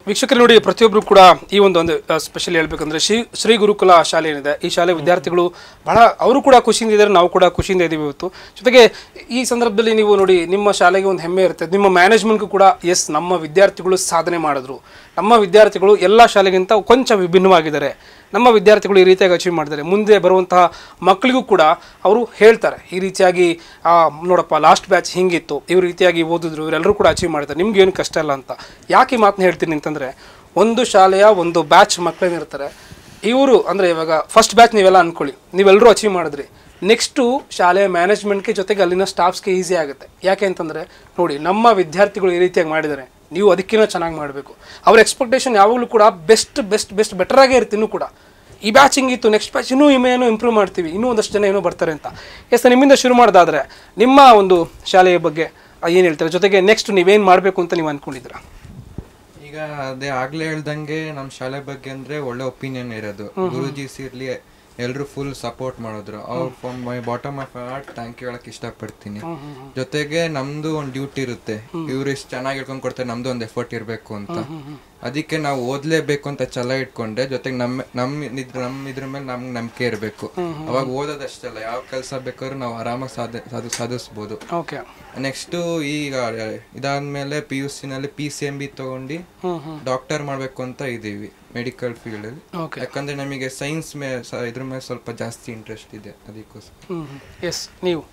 ವೀಕ್ಷಕರು ನೋಡಿ ಪ್ರತಿಯೊಬ್ಬರು ಕೂಡ ಈ ಒಂದು ಒಂದು ಸ್ಪೆಷಲ್ ಹೇಳ್ಬೇಕಂದ್ರೆ ಶ್ರೀ ಶ್ರೀ ಗುರುಕುಲ ಶಾಲೆ ಏನಿದೆ ಈ ಶಾಲೆ ವಿದ್ಯಾರ್ಥಿಗಳು ಬಹಳ ಅವರು ಕೂಡ ಖುಷಿಯಿಂದ ಇದ್ದಾರೆ ನಾವು ಕೂಡ ಖುಷಿಯಿಂದ ಇದ್ದೀವಿ ಇವತ್ತು ಜೊತೆಗೆ ಈ ಸಂದರ್ಭದಲ್ಲಿ ನೀವು ನೋಡಿ ನಿಮ್ಮ ಶಾಲೆಗೆ ಒಂದು ಹೆಮ್ಮೆ ಇರುತ್ತೆ ನಿಮ್ಮ ಮ್ಯಾನೇಜ್ಮೆಂಟ್ಗೂ ಕೂಡ ಎಸ್ ನಮ್ಮ ವಿದ್ಯಾರ್ಥಿಗಳು ಸಾಧನೆ ಮಾಡಿದ್ರು ನಮ್ಮ ವಿದ್ಯಾರ್ಥಿಗಳು ಎಲ್ಲ ಶಾಲೆಗಿಂತ ಕೊಂಚ ವಿಭಿನ್ನವಾಗಿದ್ದಾರೆ ನಮ್ಮ ವಿದ್ಯಾರ್ಥಿಗಳು ಈ ರೀತಿಯಾಗಿ ಅಚೀವ್ ಮಾಡಿದ್ದಾರೆ ಮುಂದೆ ಬರುವಂತಹ ಮಕ್ಕಳಿಗೂ ಕೂಡ ಅವರು ಹೇಳ್ತಾರೆ ಈ ರೀತಿಯಾಗಿ ಆ, ನೋಡಪ್ಪ ಲಾಸ್ಟ್ ಬ್ಯಾಚ್ ಹಿಂಗಿತ್ತು ಇವ್ರ ರೀತಿಯಾಗಿ ಓದಿದ್ರು ಇವರೆಲ್ಲರೂ ಕೂಡ ಅಚೀವ್ ಮಾಡಿದ್ದಾರೆ ನಿಮ್ಗೆ ಏನು ಕಷ್ಟ ಇಲ್ಲ ಅಂತ ಯಾಕೆ ಈ ಮಾತನ್ನ ಹೇಳ್ತೀನಿ ಅಂತಂದರೆ ಒಂದು ಶಾಲೆಯ ಒಂದು ಬ್ಯಾಚ್ ಮಕ್ಕಳೇನಿರ್ತಾರೆ ಇವರು ಅಂದರೆ ಇವಾಗ ಫಸ್ಟ್ ಬ್ಯಾಚ್ ನೀವೆಲ್ಲ ಅಂದ್ಕೊಳ್ಳಿ ನೀವೆಲ್ಲರೂ ಅಚೀವ್ ಮಾಡಿದ್ರಿ ನೆಕ್ಸ್ಟು ಶಾಲೆಯ ಮ್ಯಾನೇಜ್ಮೆಂಟ್ಗೆ ಜೊತೆಗೆ ಅಲ್ಲಿನ ಸ್ಟಾಫ್ಸ್ಗೆ ಈಸಿ ಆಗುತ್ತೆ ಯಾಕೆ ಅಂತಂದರೆ ನೋಡಿ ನಮ್ಮ ವಿದ್ಯಾರ್ಥಿಗಳು ಈ ರೀತಿಯಾಗಿ ಮಾಡಿದ್ದಾರೆ ನೀವು ಅದಕ್ಕಿಂತ ಚೆನ್ನಾಗಿ ಮಾಡಬೇಕು ಅವ್ರ ಎಕ್ಸ್ಪೆಕ್ಟೇಷನ್ ಯಾವಾಗಲೂ ಕೂಡ ಬೆಸ್ಟ್ ಬೆಸ್ಟ್ ಬೆಸ್ಟ್ ಬೆಟರಾಗೇ ಇರುತ್ತೆ ಇನ್ನೂ ಕೂಡ ಈ ಬ್ಯಾಚ್ ಹಿಂಗಿತ್ತು ನೆಕ್ಸ್ಟ್ ಬ್ಯಾಚ್ ಇನ್ನೂ ಇನ್ನೂ ಇಂಪ್ರೂವ್ ಮಾಡ್ತೀವಿ ಇನ್ನೂ ಒಂದಷ್ಟು ಜನ ಏನೋ ಬರ್ತಾರೆ ಅಂತ ಎಸ್ ನಿಮ್ಮಿಂದ ಶುರು ಮಾಡೋದಾದ್ರೆ ನಿಮ್ಮ ಒಂದು ಶಾಲೆಯ ಬಗ್ಗೆ ಏನು ಹೇಳ್ತಾರೆ ಜೊತೆಗೆ ನೆಕ್ಸ್ಟ್ ನೀವೇನು ಮಾಡಬೇಕು ಅಂತ ನೀವು ಅಂದ್ಕೊಂಡಿದ್ದೀರಾ ಈಗ ಅದೇ ಆಗ್ಲೇ ಹೇಳ್ದಂಗೆ ನಮ್ ಶಾಲೆ ಬಗ್ಗೆ ಅಂದ್ರೆ ಒಳ್ಳೆ ಒಪಿನಿಯನ್ ಇರೋದು ಗುರುಜೀಸ್ ಇರ್ಲಿ ಎಲ್ರು ಫುಲ್ ಸಪೋರ್ಟ್ ಮಾಡಿದ್ರು ಅವ್ರು from my bottom of heart thank you ಹೇಳಕ್ ಇಷ್ಟಪಡ್ತೀನಿ ಜೊತೆಗೆ ನಮ್ದು ಒಂದ್ ಡ್ಯೂಟಿ ಇರುತ್ತೆ ಇವ್ರು ಇಷ್ಟು ಚೆನ್ನಾಗಿ ಹೇಳ್ಕೊಂಡ್ ಕೊಡ್ತಾರೆ ನಮ್ದು ಒಂದ್ ಎಫರ್ಟ್ ಇರ್ಬೇಕು ಅಂತ ಅದಕ್ಕೆ ನಾವು ಓದ್ಲೇಬೇಕು ಅಂತ ಛಲ ಇಟ್ಕೊಂಡೆ ಜೊತೆಗೆ ನಮ್ಮ ನಮ್ ಇದ್ರ ನಮ್ ಇದ್ರ ಮೇಲೆ ನಮ್ಗೆ ನಂಬಿಕೆ ಇರಬೇಕು ಅವಾಗ ಓದೋದಷ್ಟಲ್ಲ ಯಾವ ಕೆಲಸ ಬೇಕಾದ್ರೂ ನಾವು ಆರಾಮಾಗಿ ಸಾಧ ಸಾಧ ಸಾಧಿಸ್ಬೋದು ಓಕೆ ನೆಕ್ಸ್ಟ್ ಈಗ ಇದಾದ್ಮೇಲೆ ಪಿ ಯು ನಲ್ಲಿ ಪಿ ಸಿ ಎಂ ಬಿ ತಗೊಂಡು ಡಾಕ್ಟರ್ ಮಾಡ್ಬೇಕು ಅಂತ ಇದೀವಿ ಮೆಡಿಕಲ್ ಫೀಲ್ಡ್ ಅಲ್ಲಿ ಓಕೆ ಯಾಕಂದ್ರೆ ನಮಗೆ ಸೈನ್ಸ್ ಮೇಲೆ ಸ- ಇದ್ರ ಮೇಲೆ ಸ್ವಲ್ಪ ಜಾಸ್ತಿ ಇಂಟ್ರೆಸ್ಟ್ ಇದೆ ಅದಕ್ಕೋಸ್ಕರ ಹ್ಞೂ ಎಸ್ ನೀವು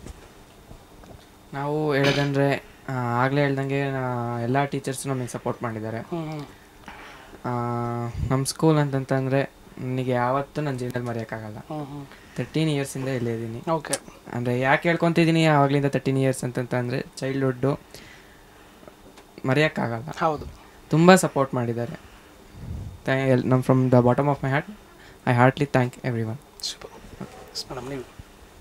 ನಾವು ಹೇಳೋದಂದ್ರೆ ಆ, ಆಗ್ಲೇ ಹೇಳ್ದಂಗೆ ಎಲ್ಲ ಟೀಚರ್ಸ್ ನಮಗೆ ಸಪೋರ್ಟ್ ಮಾಡಿದ್ದಾರೆ ಹ್ಞೂ ಹ್ಞೂ ನಮ್ಮ ಸ್ಕೂಲ್ ಅಂತಂತಂದರೆ ನನಗೆ ಯಾವತ್ತೂ ನನ್ನ ಜೀವನದಲ್ಲಿ ಮರೆಯೋಕ್ಕಾಗಲ್ಲ ಹ್ಞೂ ಹ್ಞೂ ತರ್ಟೀನ್ ಇಯರ್ಸಿಂದ ಇಲ್ಲೇ ಇದ್ದೀನಿ ಓಕೆ ಅಂದರೆ ಯಾಕೆ ಹೇಳ್ಕೊತಿದ್ದೀನಿ ಆವಾಗಲಿಂದ ತರ್ಟೀನ್ ಇಯರ್ಸ್ ಅಂತಂತಂದರೆ ಚೈಲ್ಡ್ಹುಡ್ಡು ಮರೆಯೋಕ್ಕಾಗಲ್ಲ ಹೌದು ತುಂಬ ಸಪೋರ್ಟ್ ಮಾಡಿದ್ದಾರೆ ನಮ್ಮ from the bottom of my heart I heartly thank every one super madam ನೀವು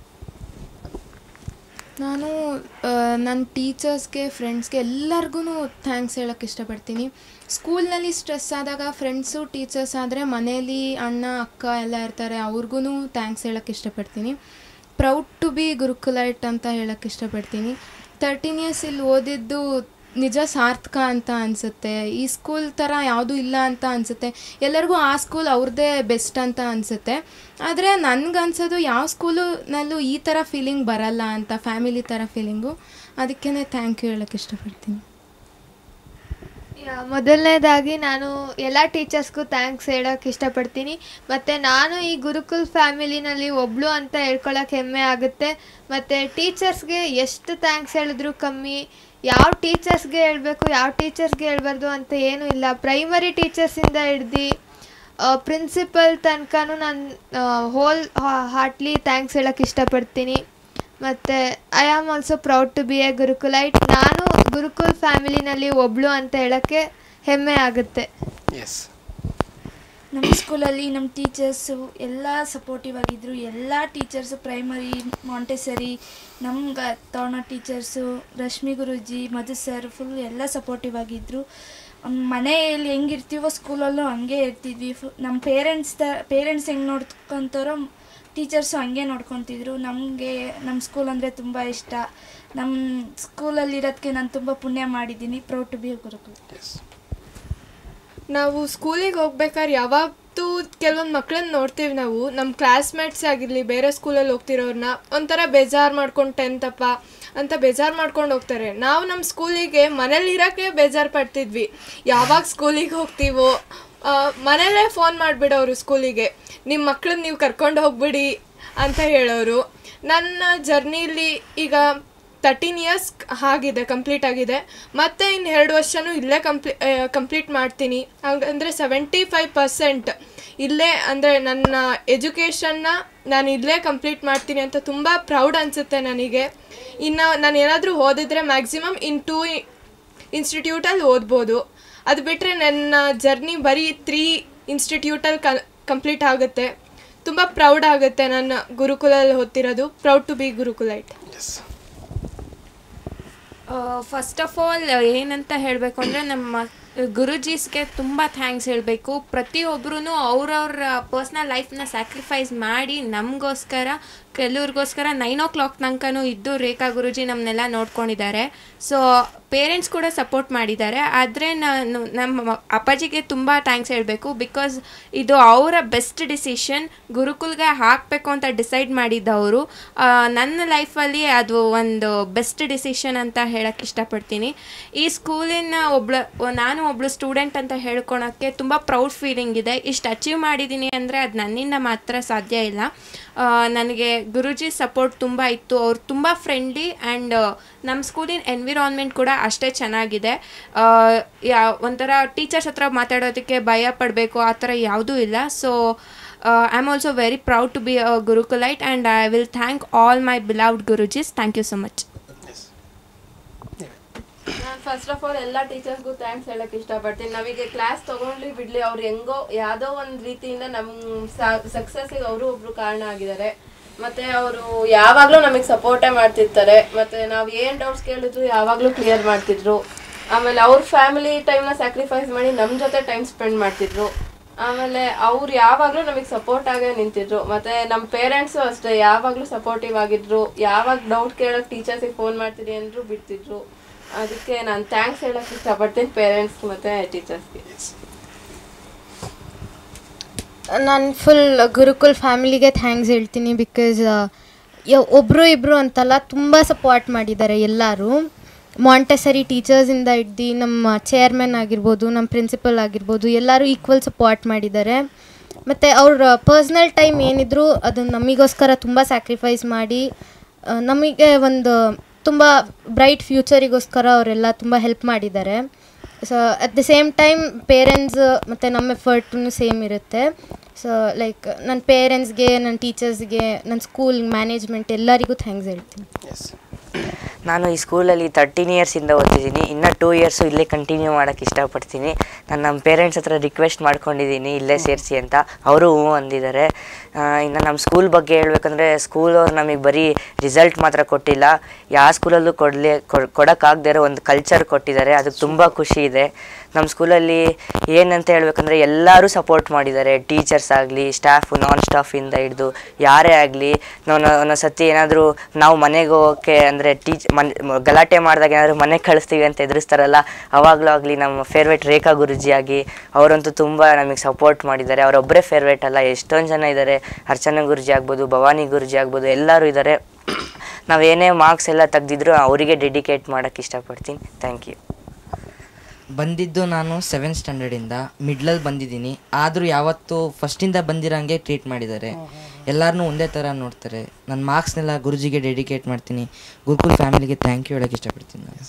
ನಾನು ನನ್ನ ಟೀಚರ್ಸ್ಗೆ ಫ್ರೆಂಡ್ಸ್ಗೆ ಎಲ್ಲರಿಗೂ ಥ್ಯಾಂಕ್ಸ್ ಹೇಳೋಕ್ಕೆ ಇಷ್ಟಪಡ್ತೀನಿ ಸ್ಕೂಲ್ನಲ್ಲಿ ಸ್ಟ್ರೆಸ್ ಆದಾಗ ಫ್ರೆಂಡ್ಸು ಟೀಚರ್ಸ್ ಆದರೆ ಮನೇಲಿ ಅಣ್ಣ ಅಕ್ಕ ಎಲ್ಲ ಇರ್ತಾರೆ ಅವ್ರಿಗೂ ಥ್ಯಾಂಕ್ಸ್ ಹೇಳೋಕ್ಕೆ ಇಷ್ಟಪಡ್ತೀನಿ ಪ್ರೌಡ್ ಟು ಬಿ ಗುರುಕುಲೈಟ್ ಅಂತ ಹೇಳೋಕ್ಕೆ ಇಷ್ಟಪಡ್ತೀನಿ ತರ್ಟೀನ್ ಇಯರ್ಸ್ ಇಲ್ಲಿ ಓದಿದ್ದು ನಿಜ ಸಾರ್ಥಕ ಅಂತ ಅನಿಸುತ್ತೆ ಈ ಸ್ಕೂಲ್ ಥರ ಯಾವುದೂ ಇಲ್ಲ ಅಂತ ಅನಿಸುತ್ತೆ ಎಲ್ಲರಿಗೂ ಆ ಸ್ಕೂಲ್ ಅವ್ರದ್ದೇ ಬೆಸ್ಟ್ ಅಂತ ಅನಿಸುತ್ತೆ ಆದರೆ ನನಗನ್ಸೋದು ಯಾವ ಸ್ಕೂಲುನಲ್ಲೂ ಈ ಥರ ಫೀಲಿಂಗ್ ಬರಲ್ಲ ಅಂತ ಫ್ಯಾಮಿಲಿ ಥರ ಫೀಲಿಂಗು ಅದಕ್ಕೇ ಥ್ಯಾಂಕ್ ಯು ಹೇಳೋಕ್ಕೆ ಇಷ್ಟಪಡ್ತೀನಿ ಯಾ, ಮೊದಲನೇದಾಗಿ ನಾನು ಎಲ್ಲ ಟೀಚರ್ಸ್ಗೂ ಥ್ಯಾಂಕ್ಸ್ ಹೇಳೋಕ್ಕೆ ಇಷ್ಟಪಡ್ತೀನಿ ಮತ್ತು ನಾನು ಈ ಗುರುಕುಲ್ ಫ್ಯಾಮಿಲಿನಲ್ಲಿ ಒಬ್ಳು ಅಂತ ಹೇಳ್ಕೊಳಕ್ಕೆ ಹೆಮ್ಮೆ ಆಗುತ್ತೆ ಮತ್ತು ಟೀಚರ್ಸ್ಗೆ ಎಷ್ಟು ಥ್ಯಾಂಕ್ಸ್ ಹೇಳಿದ್ರು ಕಮ್ಮಿ ಯಾವ ಟೀಚರ್ಸ್ಗೆ ಹೇಳಬೇಕು ಯಾವ ಟೀಚರ್ಸ್ಗೆ ಹೇಳ್ಬಾರ್ದು ಅಂತ ಏನೂ ಇಲ್ಲ ಪ್ರೈಮರಿ ಟೀಚರ್ಸಿಂದ ಹಿಡ್ದು ಪ್ರಿನ್ಸಿಪಲ್ ತನಕನೂ ನಾನು ಹೋಲ್ ಹಾರ್ಟ್ಲಿ ಥ್ಯಾಂಕ್ಸ್ ಹೇಳೋಕ್ಕೆ ಇಷ್ಟಪಡ್ತೀನಿ ಮತ್ತು I am also proud to be a Gurukulite ನಾನು ಗುರುಕುಲ್ ಫ್ಯಾಮಿಲಿನಲ್ಲಿ ಒಬ್ಳು ಅಂತ ಹೇಳೋಕ್ಕೆ ಹೆಮ್ಮೆ ಆಗುತ್ತೆ ಎಸ್ ನಮ್ಮ ಸ್ಕೂಲಲ್ಲಿ ನಮ್ಮ ಟೀಚರ್ಸು ಎಲ್ಲ ಸಪೋರ್ಟಿವ್ ಆಗಿದ್ದರು ಎಲ್ಲ ಟೀಚರ್ಸು ಪ್ರೈಮರಿ ಮಾಂಟೆಸರಿ ನಮ್ಗೆ ತಗೊಳ್ಳೋ teachers Rashmi Guruji Madhu sir full ಎಲ್ಲ ಸಪೋರ್ಟಿವ್ ಆಗಿದ್ದರು ಮನೆಯಲ್ಲಿ ಹೆಂಗಿರ್ತೀವೋ ಸ್ಕೂಲಲ್ಲೂ ಹಂಗೆ ಇರ್ತಿದ್ವಿ ಫು ನಮ್ಮ ಪೇರೆಂಟ್ಸ್ ತ ಪೇರೆಂಟ್ಸ್ ಹೆಂಗೆ ನೋಡ್ಕೊತಾರೋ ಟೀಚರ್ಸು ಹಂಗೆ ನೋಡ್ಕೊತಿದ್ರು ನಮಗೆ ನಮ್ಮ ಸ್ಕೂಲ್ ಅಂದರೆ ತುಂಬ ಇಷ್ಟ ನಮ್ಮ ಸ್ಕೂಲಲ್ಲಿರೋದಕ್ಕೆ ನಾನು ತುಂಬ ಪುಣ್ಯ ಮಾಡಿದ್ದೀನಿ proud to be Gurukulas ನಾವು ಸ್ಕೂಲಿಗೆ ಹೋಗ್ಬೇಕಾದ್ರೆ ಯಾವತ್ತೂ ಕೆಲವೊಂದು ಮಕ್ಕಳನ್ನ ನೋಡ್ತೀವಿ ನಾವು ನಮ್ಮ ಕ್ಲಾಸ್ಮೇಟ್ಸ್ ಆಗಿರಲಿ ಬೇರೆ ಸ್ಕೂಲಲ್ಲಿ ಹೋಗ್ತಿರೋರ್ನ ಒಂಥರ ಬೇಜಾರು ಮಾಡ್ಕೊಂಡು ಟೆಂತಪ್ಪ ಅಂತ ಬೇಜಾರು ಮಾಡ್ಕೊಂಡು ಹೋಗ್ತಾರೆ ನಾವು ನಮ್ಮ ಸ್ಕೂಲಿಗೆ ಮನೇಲಿ ಇರೋಕ್ಕೆ ಬೇಜಾರು ಪಡ್ತಿದ್ವಿ ಯಾವಾಗ ಸ್ಕೂಲಿಗೆ ಹೋಗ್ತೀವೋ ಆ, ಮನೇಲೇ ಫೋನ್ ಮಾಡಿಬಿಡೋರು ಸ್ಕೂಲಿಗೆ ನಿಮ್ಮ ಮಕ್ಕಳನ್ನ ನೀವು ಕರ್ಕೊಂಡು ಹೋಗ್ಬಿಡಿ ಅಂತ ಹೇಳೋರು ನನ್ನ ಜರ್ನಿಲಿ ಈಗ ತರ್ಟೀನ್ ಇಯರ್ಸ್ ಆಗಿದೆ ಕಂಪ್ಲೀಟ್ ಆಗಿದೆ ಮತ್ತೆ ಇನ್ನು ಎರಡು ವರ್ಷನೂ ಇಲ್ಲೇ ಕಂಪ್ಲೀ ಕಂಪ್ಲೀಟ್ ಮಾಡ್ತೀನಿ ಅಂದರೆ ಸೆವೆಂಟಿ ಫೈವ್ ಪರ್ಸೆಂಟ್ ಇಲ್ಲೇ ಅಂದರೆ ನನ್ನ ಎಜುಕೇಷನ್ನ ನಾನು ಇಲ್ಲೇ ಕಂಪ್ಲೀಟ್ ಮಾಡ್ತೀನಿ ಅಂತ ತುಂಬ ಪ್ರೌಡ್ ಅನಿಸುತ್ತೆ ನನಗೆ ಇನ್ನು ನಾನು ಏನಾದರೂ ಓದಿದ್ರೆ ಮ್ಯಾಕ್ಸಿಮಮ್ ಇನ್ ಟೂ ಇನ್ಸ್ಟಿಟ್ಯೂಟಲ್ಲಿ ಓದ್ಬೋದು ಅದು ಬಿಟ್ಟರೆ ನನ್ನ ಜರ್ನಿ ಬರೀ ತ್ರೀ ಇನ್ಸ್ಟಿಟ್ಯೂಟಲ್ಲಿ ಕ ಕಂಪ್ಲೀಟ್ ಆಗುತ್ತೆ ತುಂಬ ಪ್ರೌಡ್ ಆಗುತ್ತೆ ನನ್ನ ಗುರುಕುಲಲ್ಲಿ ಓದ್ತಿರೋದು proud to be Gurukulites first of all ಏನಂತ ಹೇಳಬೇಕು ಅಂದರೆ ನಮ್ಮ ಗುರುಜೀಸ್ಗೆ ತುಂಬ ಥ್ಯಾಂಕ್ಸ್ ಹೇಳಬೇಕು ಪ್ರತಿಯೊಬ್ಬರೂ ಅವ್ರವ್ರ ಪರ್ಸ್ನಲ್ ಲೈಫ್ನ ಸ್ಯಾಕ್ರಿಫೈಸ್ ಮಾಡಿ ನಮಗೋಸ್ಕರ ಕೆಲವ್ರಿಗೋಸ್ಕರ ನೈನ್ ಓ ಕ್ಲಾಕ್ ತನಕನೂ ಇದ್ದು ರೇಖಾ ಗುರುಜಿ ನಮ್ಮನ್ನೆಲ್ಲ ನೋಡ್ಕೊಂಡಿದ್ದಾರೆ ಸೊ ಪೇರೆಂಟ್ಸ್ ಕೂಡ ಸಪೋರ್ಟ್ ಮಾಡಿದ್ದಾರೆ ಆದರೆ ನಾನು ನಮ್ಮ ಅಪ್ಪಾಜಿಗೆ ತುಂಬ ಥ್ಯಾಂಕ್ಸ್ ಹೇಳಬೇಕು ಬಿಕಾಸ್ ಇದು ಅವರ ಬೆಸ್ಟ್ ಡಿಸಿಷನ್ ಗುರುಕುಲ್ಗೆ ಹಾಕಬೇಕು ಅಂತ ಡಿಸೈಡ್ ಮಾಡಿದ್ದವರು ನನ್ನ ಲೈಫಲ್ಲಿ ಅದು ಒಂದು ಬೆಸ್ಟ್ ಡಿಸಿಷನ್ ಅಂತ ಹೇಳಕ್ಕೆ ಇಷ್ಟಪಡ್ತೀನಿ ಈ ಸ್ಕೂಲಿನ ಒಬ್ಳ ನಾನು ಒಬ್ಳು ಸ್ಟೂಡೆಂಟ್ ಅಂತ ಹೇಳ್ಕೊಳಕ್ಕೆ ತುಂಬ ಪ್ರೌಡ್ ಫೀಲಿಂಗ್ ಇದೆ ಇಷ್ಟು ಅಚೀವ್ ಮಾಡಿದ್ದೀನಿ ಅಂದರೆ ಅದು ನನ್ನಿಂದ ಮಾತ್ರ ಸಾಧ್ಯ ಇಲ್ಲ ಆ, ನನಗೆ ಗುರುಜಿ ಸಪೋರ್ಟ್ ತುಂಬ ಇತ್ತು ಅವ್ರು ತುಂಬ ಫ್ರೆಂಡ್ಲಿ ಆ್ಯಂಡ್ ನಮ್ಮ ಸ್ಕೂಲಿನ ಎನ್ವಿರಾನ್ಮೆಂಟ್ ಕೂಡ ಅಷ್ಟೇ ಚೆನ್ನಾಗಿದೆ ಆ, ಯಾ ಒಂಥರ ಟೀಚರ್ಸ್ ಹತ್ರ ಮಾತಾಡೋದಕ್ಕೆ ಭಯ ಪಡಬೇಕು ಆ ಥರ ಯಾವುದೂ ಇಲ್ಲ so I am also very proud to be a Gurukulite and I will thank all my beloved Gurujis thank you so much ನಾನು ಫಸ್ಟ್ ಆಫ್ ಆಲ್ ಎಲ್ಲ ಟೀಚರ್ಸ್ಗೂ ಥ್ಯಾಂಕ್ಸ್ ಹೇಳಕ್ ಇಷ್ಟಪಡ್ತೀನಿ ನಮಗೆ ಕ್ಲಾಸ್ ತಗೊಂಡ್ಲಿ ಬಿಡ್ಲಿ ಅವ್ರು ಹೆಂಗೋ ಯಾವುದೋ ಒಂದು ರೀತಿಯಿಂದ ನಮ್ಮ ಸಕ್ಸಸ್ಸಿಗೆ ಅವರು ಒಬ್ರು ಕಾರಣ ಆಗಿದ್ದಾರೆ ಮತ್ತೆ ಅವರು ಯಾವಾಗಲೂ ನಮಗೆ ಸಪೋರ್ಟೇ ಮಾಡ್ತಿರ್ತಾರೆ ಮತ್ತೆ ನಾವು ಏನು ಡೌಟ್ಸ್ ಕೇಳಿದ್ರು ಯಾವಾಗಲೂ ಕ್ಲಿಯರ್ ಮಾಡ್ತಿದ್ರು ಆಮೇಲೆ ಅವ್ರ ಫ್ಯಾಮಿಲಿ ಟೈಮ್ನ ಸ್ಯಾಕ್ರಿಫೈಸ್ ಮಾಡಿ ನಮ್ಮ ಜೊತೆ ಟೈಮ್ ಸ್ಪೆಂಡ್ ಮಾಡ್ತಿದ್ರು ಆಮೇಲೆ ಅವ್ರು ಯಾವಾಗಲೂ ನಮಗೆ ಸಪೋರ್ಟ್ ಆಗೇ ನಿಂತಿದ್ರು ಮತ್ತೆ ನಮ್ಮ ಪೇರೆಂಟ್ಸು ಅಷ್ಟೇ ಯಾವಾಗಲೂ ಸಪೋರ್ಟಿವ್ ಆಗಿದ್ರು ಯಾವಾಗ ಡೌಟ್ ಕೇಳೋಕೆ ಟೀಚರ್ಸಿಗೆ ಫೋನ್ ಮಾಡ್ತೀರಿ ಅಂದ್ರು ಬಿಡ್ತಿದ್ರು ಅದಕ್ಕೆ ನಾನು ಥ್ಯಾಂಕ್ಸ್ ಹೇಳಕ್ ಇಷ್ಟಪಡ್ತೀನಿ ಪೇರೆಂಟ್ಸ್ ಮತ್ತೆ ಟೀಚರ್ಸ್ಗೆ ನಾನು ಫುಲ್ ಗುರುಕುಲ್ ಫ್ಯಾಮಿಲಿಗೆ ಥ್ಯಾಂಕ್ಸ್ ಹೇಳ್ತೀನಿ ಬಿಕಾಸ್ ಒಬ್ಬರು ಇಬ್ಬರು ಅಂತಲ್ಲ ತುಂಬ ಸಪೋರ್ಟ್ ಮಾಡಿದ್ದಾರೆ ಎಲ್ಲರೂ ಮಾಂಟೆಸರಿ ಟೀಚರ್ಸಿಂದ ಹಿಡ್ದು ನಮ್ಮ ಚೇರ್ಮನ್ ಆಗಿರ್ಬೋದು ನಮ್ಮ ಪ್ರಿನ್ಸಿಪಲ್ ಆಗಿರ್ಬೋದು ಎಲ್ಲರೂ ಈಕ್ವಲ್ ಸಪೋರ್ಟ್ ಮಾಡಿದ್ದಾರೆ ಮತ್ತು ಅವ್ರ ಪರ್ಸ್ನಲ್ ಟೈಮ್ ಏನಿದ್ರು ಅದನ್ನು ನಮಗೋಸ್ಕರ ತುಂಬ ಸ್ಯಾಕ್ರಿಫೈಸ್ ಮಾಡಿ ಆ, ನಮಗೆ ಒಂದು ತುಂಬ ಬ್ರೈಟ್ ಫ್ಯೂಚರಿಗೋಸ್ಕರ ಅವರೆಲ್ಲ ತುಂಬ ಹೆಲ್ಪ್ ಮಾಡಿದ್ದಾರೆ so at the same time parents ಮತ್ತು ನಮ್ಮ ಎಫರ್ಟು ಸೇಮ್ ಇರುತ್ತೆ ಸೊ ಲೈಕ್ ನನ್ನ ಪೇರೆಂಟ್ಸ್ಗೆ ನನ್ನ ಟೀಚರ್ಸ್ಗೆ ನನ್ನ ಸ್ಕೂಲ್ ಮ್ಯಾನೇಜ್ಮೆಂಟ್ ಎಲ್ಲರಿಗೂ ಥ್ಯಾಂಕ್ಸ್ ಹೇಳ್ತೀನಿ ನಾನು ಈ ಸ್ಕೂಲಲ್ಲಿ ತರ್ಟೀನ್ ಇಯರ್ಸಿಂದ ಓದ್ತಿದ್ದೀನಿ ಇನ್ನೂ ಟೂ ಇಯರ್ಸು ಇಲ್ಲೇ ಕಂಟಿನ್ಯೂ ಮಾಡೋಕ್ಕೆ ಇಷ್ಟಪಡ್ತೀನಿ ನಾನು ನಮ್ಮ ಪೇರೆಂಟ್ಸ್ ಹತ್ರ ರಿಕ್ವೆಸ್ಟ್ ಮಾಡ್ಕೊಂಡಿದ್ದೀನಿ ಇಲ್ಲೇ ಸೇರಿಸಿ ಅಂತ ಅವರು ಹ್ಞೂ ಅಂದಿದ್ದಾರೆ ಆ, ಇನ್ನು ನಮ್ಮ ಸ್ಕೂಲ್ ಬಗ್ಗೆ ಹೇಳ್ಬೇಕಂದ್ರೆ ಸ್ಕೂಲವ್ರು ನಮಗೆ ಬರೀ ರಿಸಲ್ಟ್ ಮಾತ್ರ ಕೊಟ್ಟಿಲ್ಲ ಯಾವ ಸ್ಕೂಲಲ್ಲೂ ಕೊಡಲಿ ಕೊಡೋಕ್ಕಾಗದೇ ಇರೋ ಒಂದು ಕಲ್ಚರ್ ಕೊಟ್ಟಿದ್ದಾರೆ ಅದಕ್ಕೆ ತುಂಬ ಖುಷಿ ಇದೆ ನಮ್ಮ ಸ್ಕೂಲಲ್ಲಿ ಏನಂತ ಹೇಳ್ಬೇಕಂದ್ರೆ ಎಲ್ಲರೂ ಸಪೋರ್ಟ್ ಮಾಡಿದ್ದಾರೆ ಟೀಚರ್ಸ್ ಆಗಲಿ ಸ್ಟಾಫು ನಾನ್ ಸ್ಟಾಫಿಂದ ಹಿಡಿದು ಯಾರೇ ಆಗಲಿ ನಾನು ಒಂದೊಂದು ಸತಿ ಏನಾದರೂ ನಾವು ಮನೆಗೆ ಹೋಗೋಕ್ಕೆ ಅಂದರೆ ಟೀಚ್ ಮನ್ ಮ- ಗಲಾಟೆ ಮಾಡಿದಾಗ ಏನಾದರೂ ಮನೆಗೆ ಕಳಿಸ್ತೀವಿ ಅಂತ ಎದುರಿಸ್ತಾರಲ್ಲ ಅವಾಗಲೂ ಆಗಲಿ ನಮ್ಮ ಫೇವ್ರೇಟ್ ರೇಖಾ ಗುರುಜಿ ಆಗಿ ಅವರಂತೂ ತುಂಬ ನಮಗೆ ಸಪೋರ್ಟ್ ಮಾಡಿದ್ದಾರೆ ಅವರೊಬ್ಬರೇ ಫೇವ್ರೇಟ್ ಅಲ್ಲ ಎಷ್ಟೊಂದು ಜನ ಇದ್ದಾರೆ ಅರ್ಚನಾ ಗುರುಜಿ ಆಗ್ಬೋದು ಭವಾನಿ ಗುರುಜಿ ಆಗ್ಬೋದು ಎಲ್ಲರೂ ಇದ್ದಾರೆ ನಾವೇನೇ ಮಾರ್ಕ್ಸ್ ಎಲ್ಲ ತೆಗ್ದಿದ್ರು ಅವರಿಗೆ ಡೆಡಿಕೇಟ್ ಮಾಡೋಕ್ಕೆ ಇಷ್ಟಪಡ್ತೀನಿ ಥ್ಯಾಂಕ್ ಯು ಬಂದಿದ್ದು ನಾನು ಸೆವೆಂತ್ ಸ್ಟ್ಯಾಂಡರ್ಡಿಂದ ಮಿಡ್ಲಲ್ಲಿ ಬಂದಿದ್ದೀನಿ ಆದರೂ ಯಾವತ್ತೂ ಫಸ್ಟಿಂದ ಬಂದಿರೋಂಗೆ ಟ್ರೀಟ್ ಮಾಡಿದ್ದಾರೆ ಎಲ್ಲರನ್ನೂ ಒಂದೇ ಥರ ನೋಡ್ತಾರೆ ನನ್ನ ಮಾರ್ಕ್ಸ್ನೆಲ್ಲ ಗುರುಜಿಗೆ ಡೆಡಿಕೇಟ್ ಮಾಡ್ತೀನಿ ಗುರುಕುಲ್ ಫ್ಯಾಮಿಲಿಗೆ ಥ್ಯಾಂಕ್ ಯು ಹೇಳೋಕ್ಕೆ ಇಷ್ಟಪಡ್ತೀನಿ ನಾನು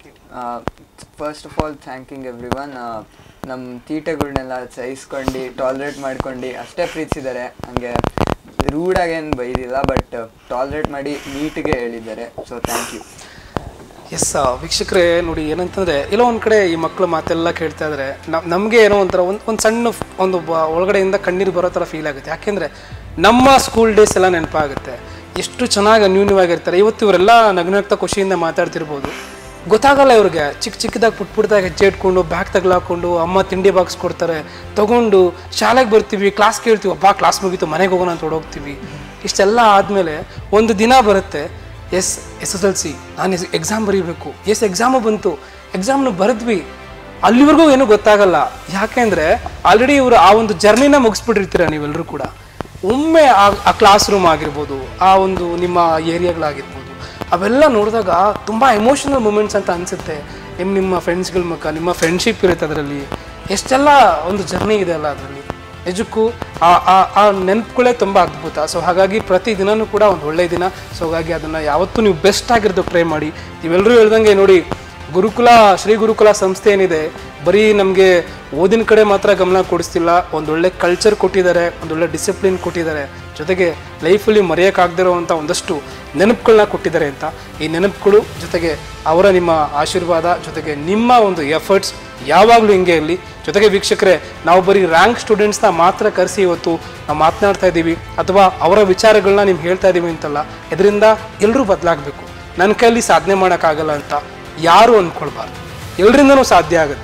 first of all thanking every one ನಮ್ಮ ತೀಟೆಗಳ್ನೆಲ್ಲ ಸಹಿಸ್ಕೊಂಡು ಟಾಲ್ರೇಟ್ ಮಾಡ್ಕೊಂಡು ಅಷ್ಟೇ ಪ್ರೀತಿಸಿದ್ದಾರೆ ಹಂಗೆ ರೂಡಾಗೇನು ಬೈದಿಲ್ಲ ಬಟ್ ಟಾಲ್ರೇಟ್ ಮಾಡಿ ನೀಟಿಗೆ ಹೇಳಿದ್ದಾರೆ ಸೊ ಥ್ಯಾಂಕ್ ಯು ಎಸ್ ವೀಕ್ಷಕರೇ ನೋಡಿ ಏನಂತಂದ್ರೆ ಎಲ್ಲೋ ಒಂದು ಕಡೆ ಈ ಮಕ್ಕಳು ಮಾತೆಲ್ಲ ಕೇಳ್ತಾ ಇದ್ರೆ ನಮಗೆ ಏನೋ ಒಂಥರ ಒಂದು ಒಂದು ಸಣ್ಣ ಫ್- ಒಂದು ಬ- ಒಳಗಡೆಯಿಂದ ಕಣ್ಣೀರು ಬರೋ ಥರ ಫೀಲ್ ಆಗುತ್ತೆ ಯಾಕೆಂದ್ರೆ ನಮ್ಮ ಸ್ಕೂಲ್ ಡೇಸ್ ಎಲ್ಲ ನೆನಪಾಗುತ್ತೆ ಎಷ್ಟು ಚೆನ್ನಾಗಿ ಅನ್ಯೂನ್ಯವಾಗಿರ್ತಾರೆ ಇವತ್ತು ಇವರೆಲ್ಲ ನಗ್ನಗ್ತಾ ಖುಷಿಯಿಂದ ಮಾತಾಡ್ತಿರ್ಬೋದು ಗೊತ್ತಾಗಲ್ಲ ಇವ್ರಿಗೆ ಚಿಕ್ಕ ಚಿಕ್ಕದಾಗಿ ಪುಟ್ ಪುಟ್ಟದಾಗ ಹೆಜ್ಜೆ ಇಟ್ಕೊಂಡು ಬ್ಯಾಗ್ ತಗ್ಲಾಕೊಂಡು ಅಮ್ಮ ತಿಂಡಿ ಬಾಕ್ಸ್ ಕೊಡ್ತಾರೆ ತಗೊಂಡು ಶಾಲೆಗೆ ಬರ್ತೀವಿ ಕ್ಲಾಸ್ ಕೇಳ್ತೀವಿ ಅಬ್ಬಾ ಕ್ಲಾಸ್ ಮುಗೀತು ಮನೆಗೆ ಹೋಗೋಣ ಅಂತ ಹೊಡೋಗ್ತೀವಿ ಇಷ್ಟೆಲ್ಲ ಆದಮೇಲೆ ಒಂದು ದಿನ ಬರುತ್ತೆ S S S L C ನಾನು ಎಕ್ಸಾಮ್ ಬರೀಬೇಕು ಎಸ್ ಎಕ್ಸಾಮು ಬಂತು ಎಕ್ಸಾಮ್ನ ಬರೆದ್ವಿ ಅಲ್ಲಿವರೆಗೂ ಏನೂ ಗೊತ್ತಾಗಲ್ಲ ಯಾಕೆಂದ್ರೆ ಆಲ್ರೆಡಿ ಇವರು ಆ ಒಂದು ಜರ್ನಿನ ಮುಗಿಸ್ಬಿಟ್ಟಿರ್ತೀರ ನೀವೆಲ್ಲರೂ ಕೂಡ ಒಮ್ಮೆ ಆ ಆ ಕ್ಲಾಸ್ ರೂಮ್ ಆಗಿರ್ಬೋದು ಆ ಒಂದು ನಿಮ್ಮ ಏರಿಯಾಗಳಾಗಿರ್ಬೋದು ಅವೆಲ್ಲ ನೋಡಿದಾಗ ತುಂಬ ಎಮೋಷನಲ್ ಮೂಮೆಂಟ್ಸ್ ಅಂತ ಅನಿಸುತ್ತೆ ನಿಮ್ಮ ನಿಮ್ಮ ಫ್ರೆಂಡ್ಸ್ಗಳ ಮುಖ ನಿಮ್ಮ ಫ್ರೆಂಡ್ಶಿಪ್ ಇರುತ್ತೆ ಅದರಲ್ಲಿ ಎಷ್ಟೆಲ್ಲ ಒಂದು ಜರ್ನಿ ಇದೆ ಅಲ್ಲ ಅದರಲ್ಲಿ ನಿಜಕ್ಕೂ ಆ ಆ ಆ ನೆನಪುಗಳೇ ತುಂಬ ಅದ್ಭುತ ಸೊ ಹಾಗಾಗಿ ಪ್ರತಿ ದಿನನೂ ಕೂಡ ಒಂದು ಒಳ್ಳೆಯ ದಿನ ಸೊ ಹಾಗಾಗಿ ಅದನ್ನು ಯಾವತ್ತೂ ನೀವು ಬೆಸ್ಟ್ ಆಗಿರೋದಕ್ಕೆ ಟ್ರೈ ಮಾಡಿ ನೀವೆಲ್ಲರೂ ಹೇಳ್ದಂಗೆ ನೋಡಿ ಗುರುಕುಲ ಶ್ರೀ ಗುರುಕುಲ ಸಂಸ್ಥೆ ಏನಿದೆ ಬರೀ ನಮಗೆ ಓದಿನ ಕಡೆ ಮಾತ್ರ ಗಮನ ಕೊಡಿಸ್ತಿಲ್ಲ ಒಂದೊಳ್ಳೆ ಕಲ್ಚರ್ ಕೊಟ್ಟಿದ್ದಾರೆ ಒಂದೊಳ್ಳೆ ಡಿಸಿಪ್ಲಿನ್ ಕೊಟ್ಟಿದ್ದಾರೆ ಜೊತೆಗೆ ಲೈಫಲ್ಲಿ ಮರೆಯೋಕ್ಕಾಗದಿರೋವಂಥ ಒಂದಷ್ಟು ನೆನಪುಗಳನ್ನ ಕೊಟ್ಟಿದ್ದಾರೆ ಅಂತ ಈ ನೆನಪುಗಳು ಜೊತೆಗೆ ಅವರ ನಿಮ್ಮ ಆಶೀರ್ವಾದ ಜೊತೆಗೆ ನಿಮ್ಮ ಒಂದು ಎಫರ್ಟ್ಸ್ ಯಾವಾಗಲೂ ಹಿಂಗೆ ಇರಲಿ ಜೊತೆಗೆ ವೀಕ್ಷಕರೇ ನಾವು ಬರೀ ರ್ಯಾಂಕ್ ಸ್ಟೂಡೆಂಟ್ಸ್ನ ಮಾತ್ರ ಕರೆಸಿ ಇವತ್ತು ನಾವು ಮಾತನಾಡ್ತಾ ಇದ್ದೀವಿ ಅಥವಾ ಅವರ ವಿಚಾರಗಳನ್ನ ನಿಮ್ಗೆ ಹೇಳ್ತಾ ಇದ್ದೀವಿ ಅಂತಲ್ಲ ಇದರಿಂದ ಎಲ್ಲರೂ ಬದಲಾಗಬೇಕು ನನ್ನ ಕೈಯಲ್ಲಿ ಸಾಧನೆ ಮಾಡೋಕ್ಕಾಗಲ್ಲ ಅಂತ ಯಾರು ಅಂದ್ಕೊಳ್ಬಾರ್ದು ಎಲ್ಲರಿಂದನೂ ಸಾಧ್ಯ ಆಗುತ್ತೆ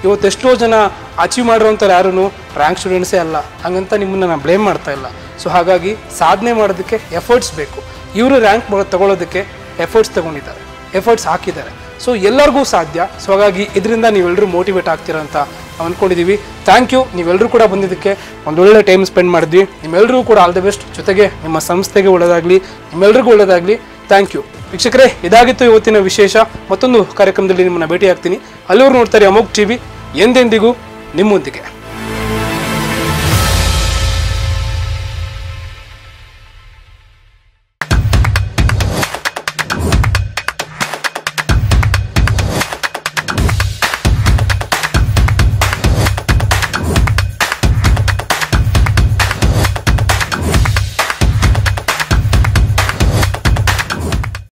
ಇವತ್ತು ಎಷ್ಟೋ ಜನ ಅಚೀವ್ ಮಾಡಿರೋಂಥವ್ರು ಯಾರೂ ರ್ಯಾಂಕ್ ಸ್ಟೂಡೆಂಟ್ಸೇ ಅಲ್ಲ ಹಾಗಂತ ನಿಮ್ಮನ್ನು ನಾನು ಬ್ಲೇಮ್ ಮಾಡ್ತಾ ಇಲ್ಲ ಸೊ ಹಾಗಾಗಿ ಸಾಧನೆ ಮಾಡೋದಕ್ಕೆ ಎಫರ್ಟ್ಸ್ ಬೇಕು ಇವರು ರ್ಯಾಂಕ್ ತಗೊಳ್ಳೋದಕ್ಕೆ ಎಫರ್ಟ್ಸ್ ತಗೊಂಡಿದ್ದಾರೆ ಎಫರ್ಟ್ಸ್ ಹಾಕಿದ್ದಾರೆ ಸೊ ಎಲ್ಲರಿಗೂ ಸಾಧ್ಯ ಸೊ ಹಾಗಾಗಿ ಇದರಿಂದ ನೀವೆಲ್ಲರೂ ಮೋಟಿವೇಟ್ ಆಗ್ತೀರಾ ಅಂತ ನಾವು ಅಂದ್ಕೊಂಡಿದ್ದೀವಿ ಥ್ಯಾಂಕ್ ಯು ನೀವೆಲ್ಲರೂ ಕೂಡ ಬಂದಿದ್ದಕ್ಕೆ ಒಂದೊಳ್ಳೆ ಟೈಮ್ ಸ್ಪೆಂಡ್ ಮಾಡಿದ್ವಿ ನಿಮ್ಮೆಲ್ಲರಿಗೂ ಕೂಡ ಆಲ್ ದ ಬೆಸ್ಟ್ ಜೊತೆಗೆ ನಿಮ್ಮ ಸಂಸ್ಥೆಗೆ ಒಳ್ಳೆಯದಾಗಲಿ ನಿಮ್ಮೆಲ್ರಿಗೂ ಒಳ್ಳೆಯದಾಗಲಿ ಥ್ಯಾಂಕ್ ಯು ವೀಕ್ಷಕರೇ ಇದಾಗಿತ್ತು ಇವತ್ತಿನ ವಿಶೇಷ ಮತ್ತೊಂದು ಕಾರ್ಯಕ್ರಮದಲ್ಲಿ ನಿಮ್ಮನ್ನು ಭೇಟಿ ಆಗ್ತೀನಿ ಅಲ್ಲಿವ್ರು ನೋಡ್ತಾರೆ ಅಮೋಕ್ ಟಿವಿ ಎಂದೆಂದಿಗೂ ನಿಮ್ಮೊಂದಿಗೆ